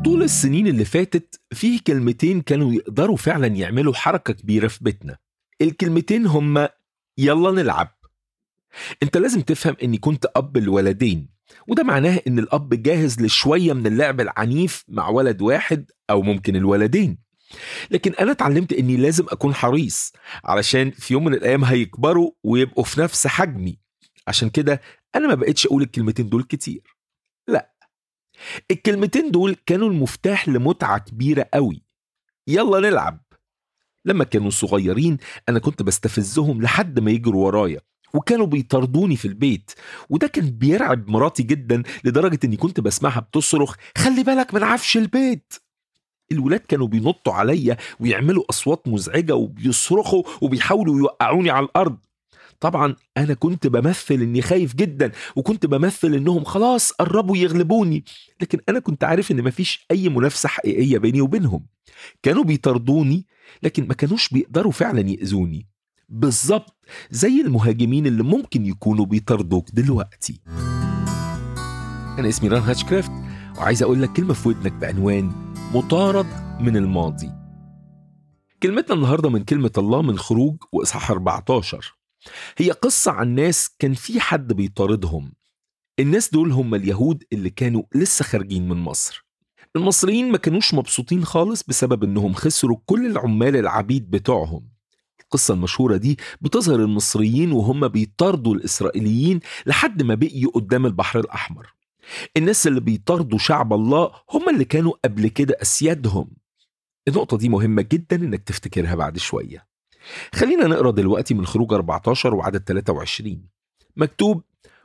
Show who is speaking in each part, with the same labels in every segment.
Speaker 1: طول السنين اللي فاتت فيه كلمتين كانوا يقدروا فعلا يعملوا حركة كبيرة في بيتنا الكلمتين هما يلا نلعب انت لازم تفهم اني كنت اب الولدين وده معناه ان الاب جاهز لشوية من اللعب العنيف مع ولد واحد او ممكن الولدين لكن انا اتعلمت اني لازم اكون حريص علشان في يوم من الايام هيكبروا ويبقوا في نفس حجمي عشان كده انا ما بقتش اقول الكلمتين دول كتير لا الكلمتين دول كانوا المفتاح لمتعة كبيرة قوي يلا نلعب لما كانوا صغيرين أنا كنت بستفزهم لحد ما يجروا ورايا وكانوا بيطردوني في البيت وده كان بيرعب مراتي جدا لدرجة اني كنت بسمعها بتصرخ خلي بالك من عفش البيت الولاد كانوا بينطوا عليا ويعملوا أصوات مزعجة وبيصرخوا وبيحاولوا يوقعوني على الأرض طبعا أنا كنت بمثل إني خايف جدا وكنت بمثل إنهم خلاص قربوا يغلبوني لكن أنا كنت عارف إن مفيش أي منافسة حقيقية بيني وبينهم كانوا بيطردوني لكن ما كانوش بيقدروا فعلا يأذوني بالظبط زي المهاجمين اللي ممكن يكونوا بيطردوك دلوقتي أنا اسمي ران هاتشكرافت وعايز أقول لك كلمة في ودنك بعنوان مطارد من الماضي كلمتنا النهاردة من كلمة الله من خروج وإصحاح 14 هي قصة عن ناس كان في حد بيطاردهم الناس دول هم اليهود اللي كانوا لسه خارجين من مصر المصريين ما كانوش مبسوطين خالص بسبب انهم خسروا كل العمال العبيد بتوعهم القصة المشهورة دي بتظهر المصريين وهم بيطاردوا الإسرائيليين لحد ما بقيوا قدام البحر الأحمر الناس اللي بيطاردوا شعب الله هم اللي كانوا قبل كده أسيادهم النقطة دي مهمة جدا إنك تفتكرها بعد شوية خلينا نقرأ دلوقتي من خروج 14 وعدد 23 مكتوب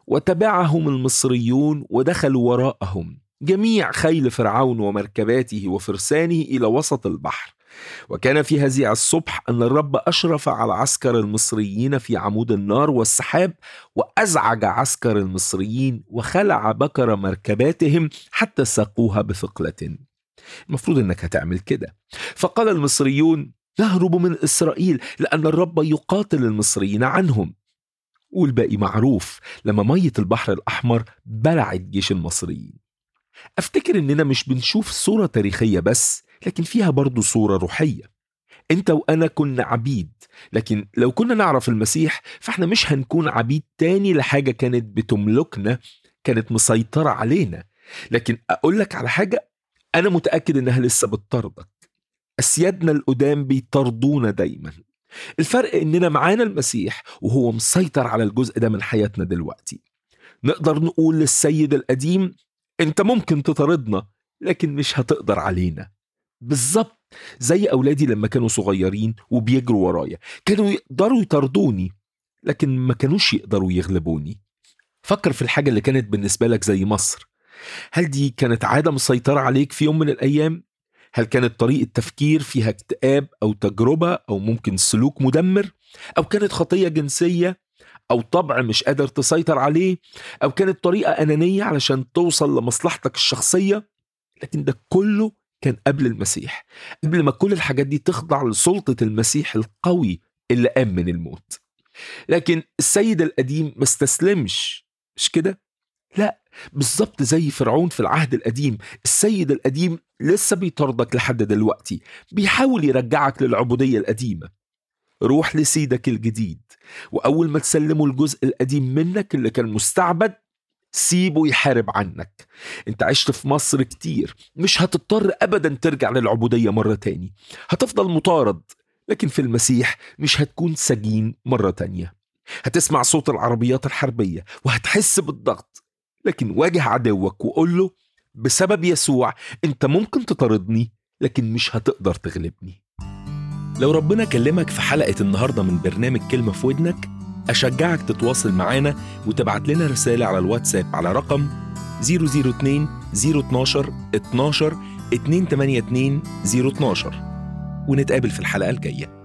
Speaker 1: وتبعهم المصريون ودخلوا وراءهم جميع خيل فرعون ومركباته وفرسانه إلى وسط البحر وكان في هزيع الصبح أن الرب أشرف على عسكر المصريين في عمود النار والسحاب وأزعج عسكر المصريين وخلع بكر مركباتهم حتى ساقوها بثقلة المفروض أنك هتعمل كده فقال المصريون نهرب من إسرائيل لأن الرب يقاتل المصريين عنهم والباقي معروف لما مية البحر الأحمر بلعت جيش المصريين أفتكر إننا مش بنشوف صورة تاريخية بس لكن فيها برضو صورة روحية انت وانا كنا عبيد لكن لو كنا نعرف المسيح فاحنا مش هنكون عبيد تاني لحاجة كانت بتملكنا كانت مسيطرة علينا لكن اقول لك على حاجة انا متأكد انها لسه بتطردك اسيادنا القدام بيطردونا دايما الفرق اننا معانا المسيح وهو مسيطر على الجزء ده من حياتنا دلوقتي نقدر نقول للسيد القديم انت ممكن تطاردنا لكن مش هتقدر علينا بالظبط زي أولادي لما كانوا صغيرين وبيجروا ورايا كانوا يقدروا يطردوني لكن ما كانوش يقدروا يغلبوني فكر في الحاجة اللي كانت بالنسبة لك زي مصر هل دي كانت عادة مسيطرة عليك في يوم من الأيام؟ هل كانت طريقة تفكير فيها اكتئاب أو تجربة أو ممكن سلوك مدمر؟ أو كانت خطية جنسية؟ أو طبع مش قادر تسيطر عليه؟ أو كانت طريقة أنانية علشان توصل لمصلحتك الشخصية؟ لكن ده كله كان قبل المسيح قبل ما كل الحاجات دي تخضع لسلطة المسيح القوي اللي قام من الموت لكن السيد القديم ما استسلمش مش كده؟ لا بالظبط زي فرعون في العهد القديم السيد القديم لسه بيطردك لحد دلوقتي بيحاول يرجعك للعبودية القديمة روح لسيدك الجديد وأول ما تسلمه الجزء القديم منك اللي كان مستعبد سيبه يحارب عنك انت عشت في مصر كتير مش هتضطر ابدا ترجع للعبودية مرة تاني هتفضل مطارد لكن في المسيح مش هتكون سجين مرة تانية هتسمع صوت العربيات الحربية وهتحس بالضغط لكن واجه عدوك وقول له بسبب يسوع انت ممكن تطاردني لكن مش هتقدر تغلبني لو ربنا كلمك في حلقة النهاردة من برنامج كلمة في ودنك أشجعك تتواصل معانا وتبعت لنا رسالة على الواتساب على رقم 002 012 12 282 012 ونتقابل في الحلقة الجاية